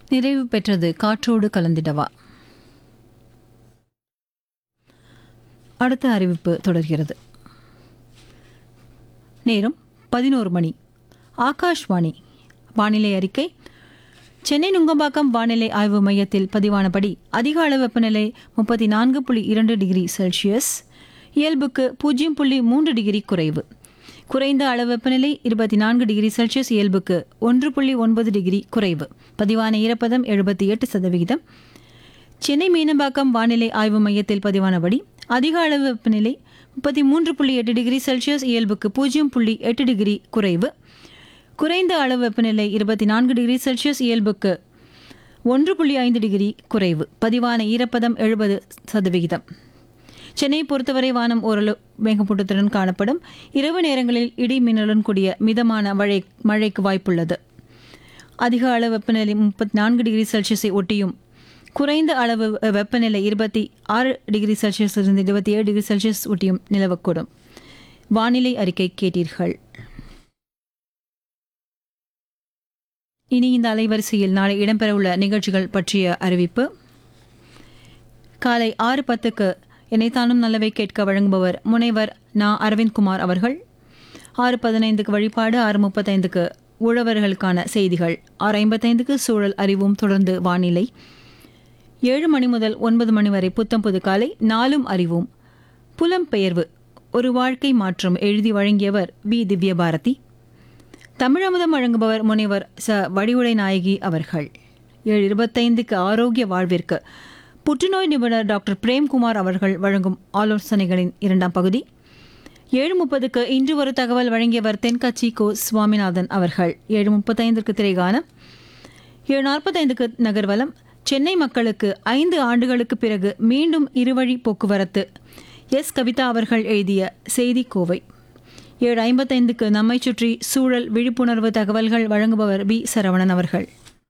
நிறைவு பெற்றது காற்றோடு கலந்திடவா அடுத்த அறிவிப்பு தொடர்கிறது நேரம் பதினோரு மணி ஆகாஷ்வாணி வானிலை அறிக்கை சென்னை நுங்கம்பாக்கம் வானிலை ஆய்வு மையத்தில் பதிவானபடி அதிக அளவு வெப்பநிலை முப்பத்தி நான்கு புள்ளி இரண்டு டிகிரி செல்சியஸ் இயல்புக்கு பூஜ்ஜியம் புள்ளி மூன்று டிகிரி குறைவு குறைந்த அளவு வெப்பநிலை இருபத்தி நான்கு டிகிரி செல்சியஸ் இயல்புக்கு ஒன்று புள்ளி ஒன்பது டிகிரி குறைவு பதிவான ஈரப்பதம் எழுபத்தி எட்டு சதவிகிதம் சென்னை மீனம்பாக்கம் வானிலை ஆய்வு மையத்தில் பதிவானபடி அதிக அளவு வெப்பநிலை முப்பத்தி மூன்று புள்ளி எட்டு டிகிரி செல்சியஸ் இயல்புக்கு பூஜ்ஜியம் புள்ளி எட்டு டிகிரி குறைவு குறைந்த அளவு வெப்பநிலை இருபத்தி நான்கு டிகிரி செல்சியஸ் இயல்புக்கு ஒன்று புள்ளி ஐந்து டிகிரி குறைவு பதிவான ஈரப்பதம் எழுபது சதவிகிதம் சென்னை பொறுத்தவரை வானம் ஓரளவு மேகமூட்டத்துடன் காணப்படும் இரவு நேரங்களில் இடி மின்னலுடன் கூடிய மிதமான மழை மழைக்கு வாய்ப்புள்ளது அதிக அளவு வெப்பநிலை முப்பத்தி நான்கு டிகிரி செல்சியஸை ஒட்டியும் குறைந்த அளவு வெப்பநிலை இருபத்தி ஆறு டிகிரி செல்சியஸ் இருந்து இருபத்தி ஏழு டிகிரி செல்சியஸ் ஒட்டியும் நிலவக்கூடும் வானிலை அறிக்கை கேட்டீர்கள் இனி இந்த அலைவரிசையில் நாளை இடம்பெறவுள்ள நிகழ்ச்சிகள் பற்றிய அறிவிப்பு காலை ஆறு பத்துக்கு இணைத்தானும் நல்லவை கேட்க வழங்குபவர் முனைவர் நா அரவிந்த்குமார் அவர்கள் ஆறு பதினைந்துக்கு வழிபாடு ஆறு முப்பத்தைந்துக்கு உழவர்களுக்கான செய்திகள் ஆறு ஐம்பத்தைந்துக்கு சூழல் அறிவும் தொடர்ந்து வானிலை ஏழு மணி முதல் ஒன்பது மணி வரை புத்தம் புது காலை நாளும் அறிவும் புலம்பெயர்வு ஒரு வாழ்க்கை மாற்றம் எழுதி வழங்கியவர் வி திவ்யபாரதி தமிழமுதம் வழங்குபவர் முனைவர் ச வடிவுடை நாயகி அவர்கள் ஏழு இருபத்தைந்துக்கு ஆரோக்கிய வாழ்விற்கு புற்றுநோய் நிபுணர் டாக்டர் பிரேம்குமார் அவர்கள் வழங்கும் ஆலோசனைகளின் இரண்டாம் பகுதி ஏழு முப்பதுக்கு இன்று ஒரு தகவல் வழங்கியவர் தென்கட்சி கோ சுவாமிநாதன் அவர்கள் ஏழு முப்பத்தைந்திற்கு திரைகானம் ஏழு நாற்பத்தைந்துக்கு நகர்வலம் சென்னை மக்களுக்கு ஐந்து ஆண்டுகளுக்கு பிறகு மீண்டும் இருவழி போக்குவரத்து எஸ் கவிதா அவர்கள் எழுதிய செய்தி கோவை ஏழு ஐம்பத்தைந்துக்கு நம்மை சுற்றி சூழல் விழிப்புணர்வு தகவல்கள் வழங்குபவர் பி சரவணன் அவர்கள்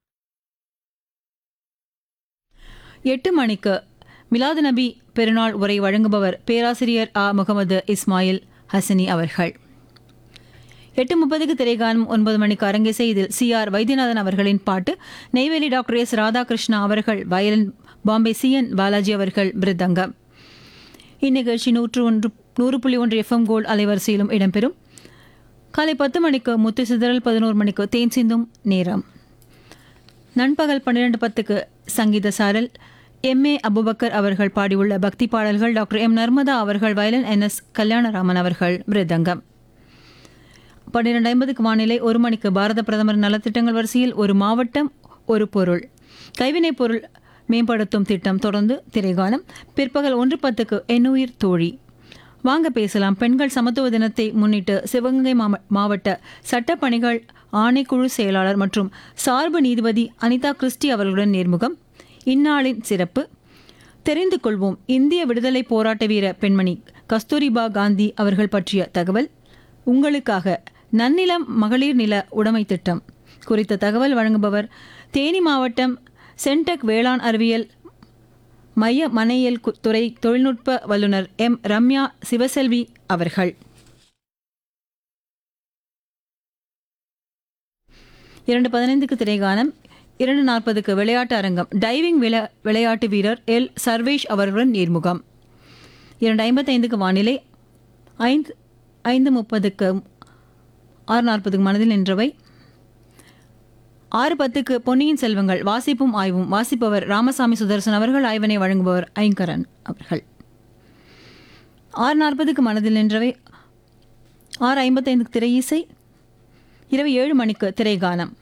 எட்டு மணிக்கு மிலாது நபி பெருநாள் உரை வழங்குபவர் பேராசிரியர் ஆ முகமது இஸ்மாயில் ஹசனி அவர்கள் எட்டு முப்பதுக்கு திரைகானம் ஒன்பது மணிக்கு அரங்கேசை இதில் சி ஆர் வைத்தியநாதன் அவர்களின் பாட்டு நெய்வேலி டாக்டர் எஸ் ராதாகிருஷ்ணா அவர்கள் violin Bombay C N Balaji அவர்கள் மிருதங்கம் இந்நிகழ்ச்சி நூற்று ஒன்று நூறு புள்ளி ஒன்று எஃப்எம் கோல்ட் அலைவரிசையிலும் இடம்பெறும் காலை பத்து மணிக்கு முத்து சிதறல் பதினோரு மணிக்கு தேன் சிந்தும் நேரம் நண்பகல் பன்னிரண்டு பத்துக்கு சங்கீத சாரல் எம் ஏ அபுபக்கர் அவர்கள் பாடியுள்ள பக்தி பாடல்கள் டாக்டர் எம் நர்மதா அவர்கள் வயலன் என் எஸ் கல்யாணராமன் அவர்கள் மிருதங்கம் பன்னிரண்டு ஐம்பதுக்கு வானிலை ஒரு மணிக்கு பாரத பிரதமர் நலத்திட்டங்கள் வரிசையில் ஒரு மாவட்டம் ஒரு பொருள் கைவினைப் பொருள் மேம்படுத்தும் திட்டம் தொடர்ந்து திரைகாலம் பிற்பகல் ஒன்று பத்துக்கு எண்ணுயிர் தோழி வாங்க பேசலாம் பெண்கள் சமத்துவ தினத்தை முன்னிட்டு சிவகங்கை மாவ- மாவட்ட சட்டப்பணிகள் ஆணைக்குழு செயலாளர் மற்றும் சார்பு நீதிபதி அனிதா கிறிஸ்டி அவர்களுடன் நேர்முகம் இந்நாளின் சிறப்பு தெரிந்து கொள்வோம் இந்திய விடுதலை போராட்ட வீர பெண்மணி கஸ்தூரிபா காந்தி அவர்கள் பற்றிய தகவல் உங்களுக்காக நன்னிலம் மகளிர் நில உடைமை திட்டம் குறித்த தகவல் வழங்குபவர் தேனி மாவட்டம் சென்டெக் வேளாண் அறிவியல் மைய மனையியல் கு- துறை தொழில்நுட்ப வல்லுநர் எம் ரம்யா சிவசெல்வி அவர்கள் இரண்டு பதினைந்துக்கு திரைகானம் இரண்டு நாற்பதுக்கு விளையாட்டு அரங்கம் டைவிங் விளை விளையாட்டு வீரர் எல் சர்வேஷ் அவர்களுடன் நேர்முகம் இரண்டு ஐம்பத்தைந்துக்கு வானிலை ஐந்து ஐந்து முப்பதுக்கு ஆறு நாற்பதுக்கு மனதில் நின்றவை ஆறு பத்துக்கு பொன்னியின் செல்வங்கள் வாசிப்பும் ஆய்வும் வாசிப்பவர் ராமசாமி சுதர்சன் அவர்கள் ஆய்வினை வழங்குபவர் ஐங்கரன் அவர்கள் ஆறு நாற்பதுக்கு மனதில் நின்றவை ஆறு ஐம்பத்தைந்துக்கு திரை இசை இரவு ஏழு மணிக்கு திரைகானம்